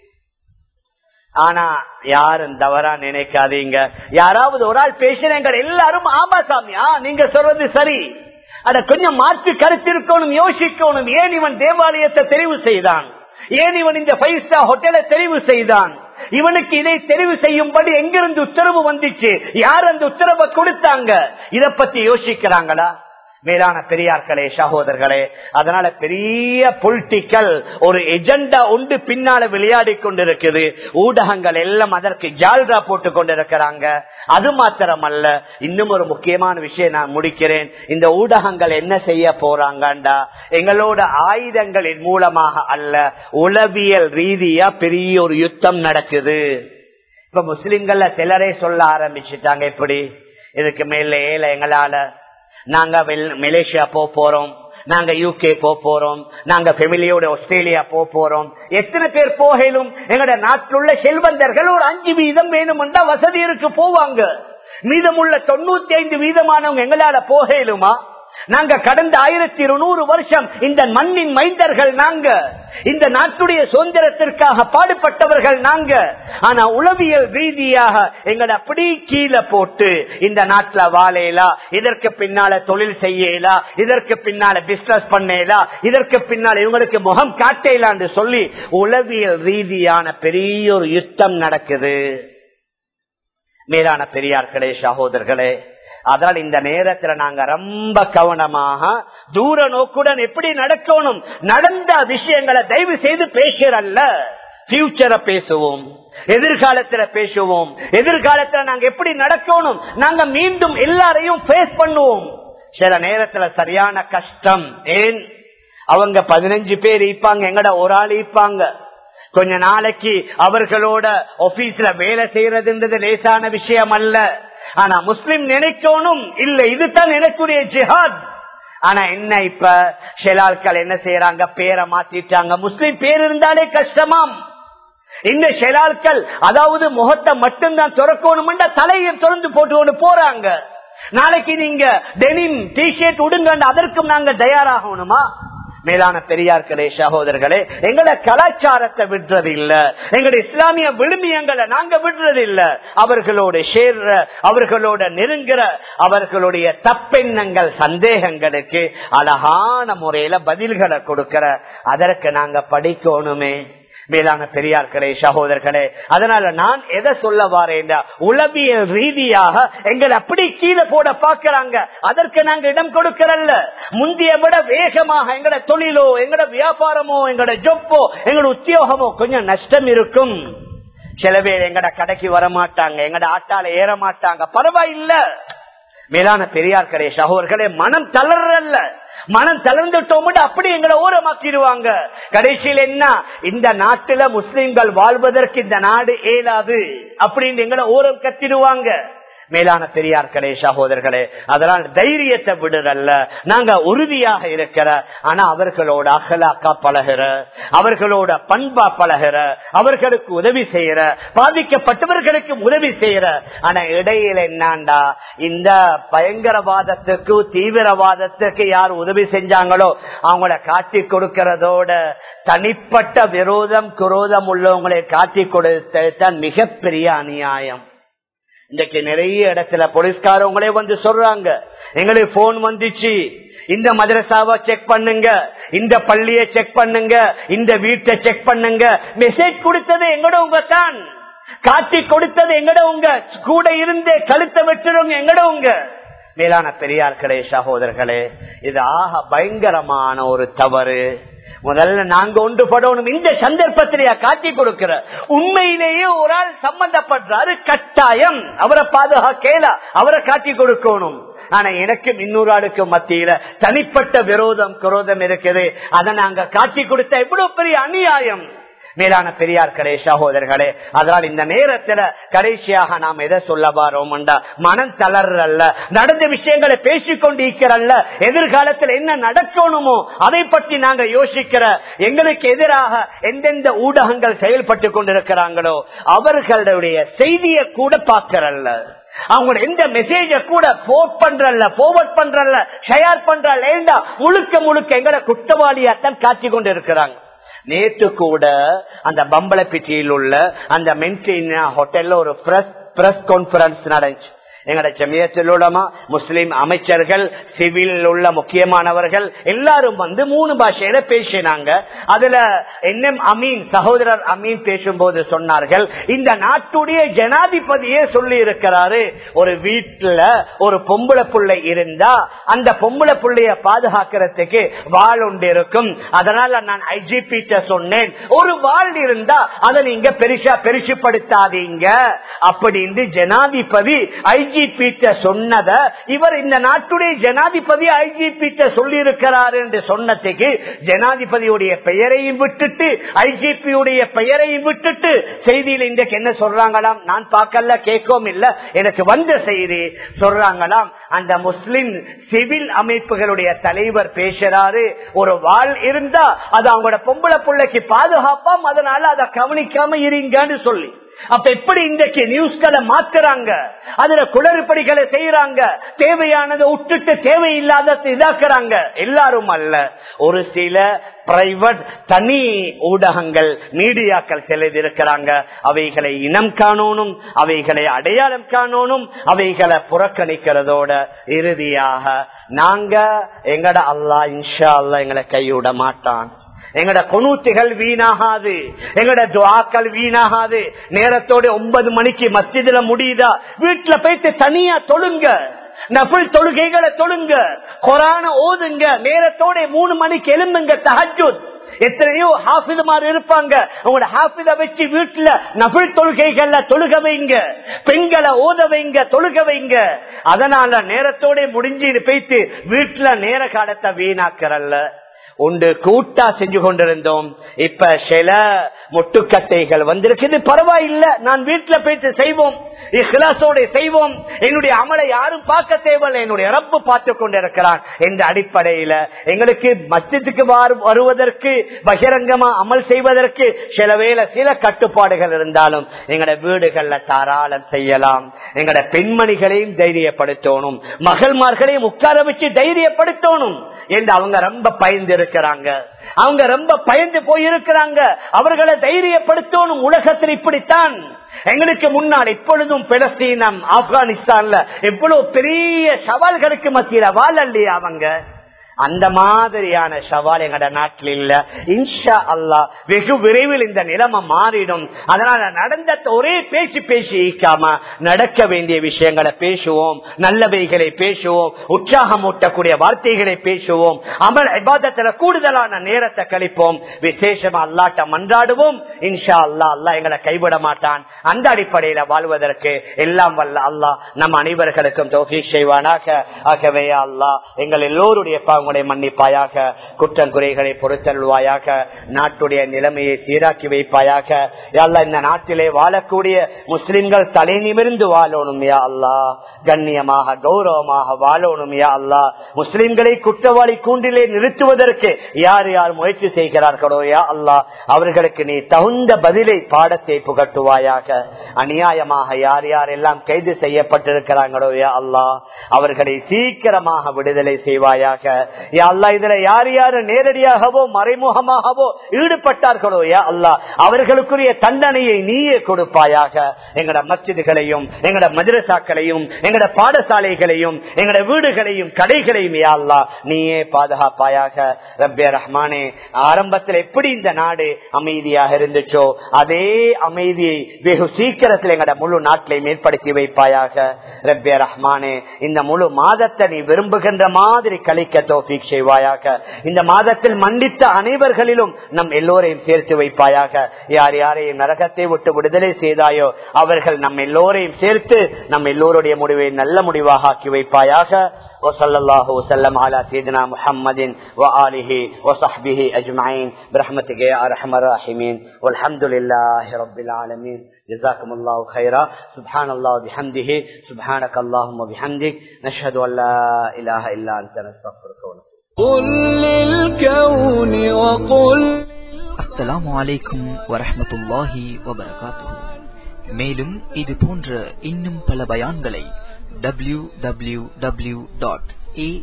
Speaker 1: ஆனா யாரும் தவறா நினைக்காதீங்க யாராவது ஒரு ஆள் பேசுறீங்க எல்லாரும் ஆமா சாமியா நீங்க சொல்றது சரி அத கொஞ்சம் மாற்று கருத்திருக்கணும் யோசிக்கணும் ஏன் இவன் தேவாலயத்தை தெரிவு செய்தான் ஏன் இவன் இந்த ஃபைவ் ஸ்டார் ஹோட்டலை தெரிவு செய்தான் இவனுக்கு இதை தெரிவு செய்யும்படி எங்கிருந்து உத்தரவு வந்துச்சு யார் அந்த உத்தரவை கொடுத்தாங்க இத பத்தி யோசிக்கிறாங்களா மேலான பெரியார்களே சகோதரர்களே அதனால பெரிய பொலிட்டிக்கல் ஒரு எஜெண்டா உண்டு பின்னால விளையாடி கொண்டிருக்குது ஊடகங்கள் எல்லாம் அதற்கு ஜால்ரா போட்டு கொண்டிருக்கிறாங்க அது மாத்திரமல்ல இன்னும் ஒரு முக்கியமான விஷயம் நான் முடிக்கிறேன் இந்த ஊடகங்கள் என்ன செய்ய போறாங்கண்டா எங்களோட ஆயுதங்களின் மூலமாக அல்ல உளவியல் ரீதியா பெரிய ஒரு யுத்தம் நடக்குது இப்ப முஸ்லிம்கள்ல சிலரே சொல்ல ஆரம்பிச்சுட்டாங்க எப்படி இதுக்கு மேல ஏல எங்களால நாங்க மலேசியா போ போறோம் நாங்க யூகே போ போறோம் நாங்க ஃபெமிலியோட ஆஸ்திரேலியா போ போறோம் எத்தனை பேர் போகலும் எங்கட நாட்டில் உள்ள செல்வந்தர்கள் ஒரு அஞ்சு வீதம் வேணும்ன்றா வசதி இருக்கு போவாங்க மீதமுள்ள தொண்ணூத்தி ஐந்து வீதமானவங்க எங்களால போகலுமா நாங்க கடந்த ஆயிரத்தி இருநூறு வருஷம் இந்த மண்ணின் மைந்தர்கள் நாங்க இந்த நாட்டுடைய சுதந்திரத்திற்காக பாடுபட்டவர்கள் நாங்க ஆனா உளவியல் ரீதியாக எங்களை அப்படி கீழே போட்டு இந்த நாட்டுல வாழையலா இதற்கு பின்னால தொழில் செய்யலா இதற்கு பின்னால பிசினஸ் பண்ணலா இதற்கு பின்னால இவங்களுக்கு முகம் காட்டலான்னு சொல்லி உளவியல் ரீதியான பெரிய ஒரு யுத்தம் நடக்குது மேலான பெரியார்களே சகோதரர்களே அதனால் இந்த நேரத்துல நாங்க ரொம்ப கவனமாக தூர நோக்குடன் எப்படி நடக்கணும் நடந்த விஷயங்களை தயவு செய்து பேசுறல்ல பியூச்சரை பேசுவோம் எதிர்காலத்துல பேசுவோம் எதிர்காலத்துல நாங்க எப்படி நடக்கணும் நாங்க மீண்டும் எல்லாரையும் பேஸ் பண்ணுவோம் சில நேரத்துல சரியான கஷ்டம் ஏன் அவங்க பதினஞ்சு பேர் இருப்பாங்க எங்கட ஒரு ஆள் இருப்பாங்க கொஞ்ச நாளைக்கு அவர்களோட ஆபீஸ்ல வேலை செய்யறதுன்றது லேசான விஷயம் அல்ல ஆனா முஸ்லிம் நினைக்கணும் இல்ல இதுதான் எனக்குரிய ஜிஹாத் ஆனா என்ன இப்ப ஷெலால்கள் என்ன செய்யறாங்க பேரை மாத்திட்டாங்க முஸ்லிம் பேர் இருந்தாலே கஷ்டமாம் இந்த ஷெலால்கள் அதாவது முகத்தை மட்டும்தான் திறக்கணும் தலையை திறந்து போட்டு கொண்டு போறாங்க நாளைக்கு நீங்க டெனிம் டிஷர்ட் உடுங்க அதற்கும் நாங்க தயாராகணுமா மேலான பெரியார்களே சகோதரர்களே எங்களோட கலாச்சாரத்தை விடுறது இல்ல எங்களோட இஸ்லாமிய விழுமியங்களை நாங்க விடுறது இல்ல அவர்களோட சேர்ற அவர்களோட நெருங்குற அவர்களுடைய தப்பெண்ணங்கள் சந்தேகங்களுக்கு அழகான முறையில பதில்களை கொடுக்கிற அதற்கு நாங்க படிக்கணுமே மேலான பெரியார்களே சகோதரர்களே அதனால நான் எதை சொல்ல வாரேன் உளவியல் ரீதியாக எங்களை அப்படி கீழே போட பாக்குறாங்க அதற்கு நாங்க இடம் கொடுக்கறல்ல முந்தைய விட வேகமாக எங்கட தொழிலோ எங்கட வியாபாரமோ எங்கட ஜொப்போ எங்கட உத்தியோகமோ கொஞ்சம் நஷ்டம் இருக்கும் சில பேர் எங்கட கடைக்கு வர மாட்டாங்க எங்கட ஆட்டால ஏற மாட்டாங்க பரவாயில்ல மேலான பெரியார்களே சகோதரர்களே மனம் தளர்றல்ல மனம் தளர்ந்துட்டோம் அப்படி எங்களை ஓரமாக்கிடுவாங்க கடைசியில் என்ன இந்த நாட்டுல முஸ்லிம்கள் வாழ்வதற்கு இந்த நாடு ஏலாது அப்படின்னு எங்களை ஓரம் கத்திடுவாங்க மேலான பெரியார்களே சகோதரர்களே அதனால் தைரியத்தை விடுறல்ல நாங்க உறுதியாக இருக்கிற ஆனா அவர்களோட அகலாக்கா பழகிற அவர்களோட பண்பா பழகிற அவர்களுக்கு உதவி செய்யற பாதிக்கப்பட்டவர்களுக்கு உதவி செய்யற ஆனா இடையில என்னாண்டா இந்த பயங்கரவாதத்துக்கு தீவிரவாதத்துக்கு யார் உதவி செஞ்சாங்களோ அவங்கள காட்டி கொடுக்கிறதோட தனிப்பட்ட விரோதம் குரோதம் உள்ளவங்களை காட்டி கொடுத்தான் மிகப்பெரிய அநியாயம் இன்றைக்கு நிறைய இடத்துல போலீஸ்காரவங்களே வந்து சொல்றாங்க எங்களுக்கு போன் வந்துச்சு இந்த மதரசாவை செக் பண்ணுங்க இந்த பள்ளியை செக் பண்ணுங்க இந்த வீட்டை செக் பண்ணுங்க மெசேஜ் கொடுத்தது எங்கட உங்க தான் காட்டி கொடுத்தது எங்கட உங்க கூட இருந்தே கழுத்தை வெட்டுறவங்க எங்கட உங்க மேலான பெரியார்களே சகோதரர்களே இது ஆக பயங்கரமான ஒரு தவறு முதல்ல நாங்க ஒன்றுபடணும் இந்த சந்தர்ப்பத்திலேயே காட்டி கொடுக்கிற உண்மையிலேயே ஒரு ஆள் சம்பந்தப்படுறாரு கட்டாயம் அவரை பாதுகாக்கல அவரை காட்டி கொடுக்கணும் ஆனா எனக்கும் இன்னொரு ஆளுக்கு மத்தியில தனிப்பட்ட விரோதம் குரோதம் இருக்குது அதை நாங்க காட்டி கொடுத்த எவ்வளவு பெரிய அநியாயம் மேலான பெரியார்களே சகோதரர்களே அதனால் இந்த நேரத்துல கடைசியாக நாம் எதை சொல்ல வாரோம்டா மனம் தளர்றல்ல நடந்த விஷயங்களை பேசிக்கொண்டு இருக்கிறல்ல எதிர்காலத்தில் என்ன நடக்கணுமோ அதை பற்றி நாங்க யோசிக்கிற எங்களுக்கு எதிராக எந்தெந்த ஊடகங்கள் செயல்பட்டு கொண்டிருக்கிறாங்களோ அவர்களுடைய செய்தியை கூட பார்க்கறல்ல அவங்க எந்த மெசேஜ கூட போர்ட் பண்றல்ல போர்வர்ட் பண்றல்ல ஷேர் பண்றல்ல முழுக்க முழுக்க எங்களை குற்றவாளியாத்தான் காட்சி கொண்டு இருக்கிறாங்க நேற்று கூட அந்த பம்பளப்பிட்டியில் உள்ள அந்த மென்டீனா ஹோட்டல்ல ஒரு பிரஸ் கான்பரன்ஸ் நடந்துச்சு எங்கட ஜமியத்தில் உள்ளமா முஸ்லிம் அமைச்சர்கள் சிவில் உள்ள முக்கியமானவர்கள் எல்லாரும் வந்து மூணு பாஷையில பேசினாங்க அதுல என் அமீன் சகோதரர் அமீன் பேசும்போது சொன்னார்கள் இந்த நாட்டுடைய ஜனாதிபதியே சொல்லி இருக்கிறாரு ஒரு வீட்டுல ஒரு பொம்பளை புள்ளை இருந்தா அந்த பொம்பளை புள்ளைய பாதுகாக்கிறதுக்கு வாழ் ஒன்று இருக்கும் அதனால நான் ஐஜிபி சொன்னேன் ஒரு வாழ் இருந்தா அதை நீங்க பெருசா பெருசுப்படுத்தாதீங்க அப்படின்னு ஜனாதிபதி ஐஜிபி சொன்னத இவர் இந்த நாட்டுடைய ஜனாதிபதி ஐஜிபி சொல்லி இருக்கிறார் என்று சொன்னதுக்கு ஜனாதிபதியுடைய பெயரையும் விட்டுட்டு ஐஜிபியுடைய பெயரையும் விட்டுட்டு செய்தியில் இன்றைக்கு என்ன சொல்றாங்களாம் நான் பார்க்கல கேட்கவும் இல்ல எனக்கு வந்த செய்தி சொல்றாங்களாம் அந்த முஸ்லிம் சிவில் அமைப்புகளுடைய தலைவர் பேசுறாரு ஒரு வாழ் இருந்தா அது அவங்களோட பொம்பளை பிள்ளைக்கு பாதுகாப்பாம் அதனால அதை கவனிக்காம இருங்கன்னு சொல்லி அப்ப எப்படி இன்றைக்கு நியூஸ்களை மாத்துறாங்க அதுல குளறுபடிகளை செய்யறாங்க தேவையானதை விட்டுட்டு தேவையில்லாத இதாக்குறாங்க எல்லாரும் அல்ல ஒரு சில பிரைவேட் தனி ஊடகங்கள் மீடியாக்கள் இருக்கிறாங்க அவைகளை இனம் காணணும் அவைகளை அடையாளம் காணணும் அவைகளை புறக்கணிக்கிறதோட இறுதியாக நாங்க எங்கட அல்லா இன்ஷா அல்லா எங்களை கைவிட மாட்டான் எங்கட கொனூத்திகள் வீணாகாது எங்கட துவாக்கள் வீணாகாது நேரத்தோட ஒன்பது மணிக்கு மஸ்ஜிதுல முடியுதா வீட்டுல போயிட்டு தனியா தொழுங்க நபிள் தொழுகைகளை தொழுங்க கொரான ஓதுங்க நேரத்தோட மூணு மணிக்கு எழும்புங்க தஹஜுத் எத்தனையோ ஹாஃபிதுமார் இருப்பாங்க உங்களோட ஹாஃபித வச்சு வீட்டுல நபிள் தொழுகைகள்ல தொழுக வைங்க பெண்களை ஓத வைங்க தொழுக வைங்க அதனால நேரத்தோட முடிஞ்சு போயிட்டு வீட்டுல நேர காலத்தை வீணாக்கிறல்ல உண்டு கூட்டா செஞ்சு கொண்டிருந்தோம் இப்ப சில முட்டுக்கட்டைகள் வந்திருக்குது பரவாயில்ல நான் வீட்டுல போயிட்டு செய்வோம் இஹ்லாசோட செய்வோம் என்னுடைய அமலை யாரும் பார்க்க தேவையில்லை என்னுடைய ரப்பு பார்த்து கொண்டிருக்கிறான் என்ற அடிப்படையில எங்களுக்கு மத்தியத்துக்கு வருவதற்கு பகிரங்கமா அமல் செய்வதற்கு சில வேளை சில கட்டுப்பாடுகள் இருந்தாலும் எங்கட வீடுகள்ல தாராளம் செய்யலாம் எங்கட பெண்மணிகளையும் தைரியப்படுத்தணும் மகள்மார்களையும் உட்கார வச்சு தைரியப்படுத்தணும் என்று அவங்க ரொம்ப பயந்து இருக்கிறாங்க அவங்க ரொம்ப பயந்து போயிருக்கிறாங்க அவர்களை தைரியப்படுத்தணும் உலகத்தில் இப்படித்தான் எங்களுக்கு முன்னால் இப்பொழுதும் பெலஸ்தீனம் ஆப்கானிஸ்தான்ல எவ்வளவு பெரிய சவால்களுக்கு மத்தியில வாழலையா அவங்க அந்த மாதிரியான சவால் எங்கட நாட்டில் இல்ல இன்ஷா அல்லா வெகு விரைவில் இந்த நிலைமை மாறிடும் அதனால நடந்த ஒரே பேசி பேசி ஈக்காம நடக்க வேண்டிய விஷயங்களை பேசுவோம் நல்லவைகளை பேசுவோம் உற்சாகம் ஊட்டக்கூடிய வார்த்தைகளை பேசுவோம் அமல் விவாதத்துல கூடுதலான நேரத்தை கழிப்போம் விசேஷமா அல்லாட்ட மன்றாடுவோம் இன்ஷா அல்லா அல்லா எங்களை கைவிட மாட்டான் அந்த அடிப்படையில வாழ்வதற்கு எல்லாம் வல்ல அல்லா நம் அனைவர்களுக்கும் தோகி செய்வானாக ஆகவே அல்லா எங்கள் எல்லோருடைய பாவங்களை பாவங்களை மன்னிப்பாயாக குற்றங்குறைகளை பொறுத்தல்வாயாக நாட்டுடைய நிலைமையை சீராக்கி வைப்பாயாக அல்ல இந்த நாட்டிலே வாழக்கூடிய முஸ்லிம்கள் தலை நிமிர்ந்து வாழணும் யா அல்லா கண்ணியமாக கௌரவமாக வாழணும் யா அல்லா முஸ்லிம்களை குற்றவாளி கூண்டிலே நிறுத்துவதற்கு யார் யார் முயற்சி செய்கிறார்களோ யா அல்லா அவர்களுக்கு நீ தகுந்த பதிலை பாடத்தை புகட்டுவாயாக அநியாயமாக யார் யார் எல்லாம் கைது செய்யப்பட்டிருக்கிறாங்களோ யா அல்லா அவர்களை சீக்கிரமாக விடுதலை செய்வாயாக யா அல்லா இதுல யார் யாரு நேரடியாகவோ மறைமுகமாகவோ ஈடுபட்டார்களோ யா அல்லா அவர்களுக்குரிய தண்டனையை நீயே கொடுப்பாயாக எங்கட மஸ்ஜிதுகளையும் எங்கட மதுரசாக்களையும் எங்கட பாடசாலைகளையும் எங்கட வீடுகளையும் கடைகளையும் யா அல்லா நீயே பாதுகாப்பாயாக ரப்பே ரஹ்மானே ஆரம்பத்தில் எப்படி இந்த நாடு அமைதியாக இருந்துச்சோ அதே அமைதியை வெகு சீக்கிரத்தில் எங்கட முழு நாட்டிலை மேற்படுத்தி வைப்பாயாக ரப்பே ரஹ்மானே இந்த முழு மாதத்தை நீ விரும்புகின்ற மாதிரி கழிக்க தோஃபிக் செய்வாயாக இந்த மாதத்தில் மன்னித்த அனைவர்களிலும் நம் எல்லோரையும் சேர்த்து வைப்பாயாக யார் யாரையும் நரகத்தை விட்டு விடுதலை செய்தாயோ அவர்கள் நம் எல்லோரையும் சேர்த்து நம் எல்லோருடைய முடிவை நல்ல முடிவாக ஆக்கி வைப்பாயாக وصلى الله وسلم على سيدنا محمد وآله وصحبه أجمعين برحمتك يا أرحم الراحمين والحمد لله رب العالمين جزاكم الله خيرا سبحان الله وبحمده سبحانك اللهم وبحمدك نشهد أن لا إله إلا أنت نستغفرك ونتوب
Speaker 2: قل للكون وقل
Speaker 3: அஸ்ஸலாமு அலைக்கும் வரஹ்மத்துல்லாஹி வபரகாத்துஹு மேலும் இது போன்ற இன்னும் பல பயான்களை டபிள்யூ டபிள்யூ டபிள்யூ டாட்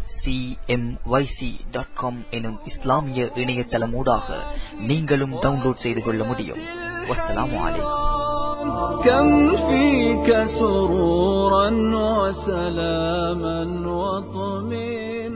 Speaker 3: எனும் இஸ்லாமிய இணையதளமூடாக நீங்களும் டவுன்லோட் செய்து கொள்ள முடியும் வஸ்ஸலாமு அலைக்கும்
Speaker 2: كم فيك سرورا وسلاما وطمئنا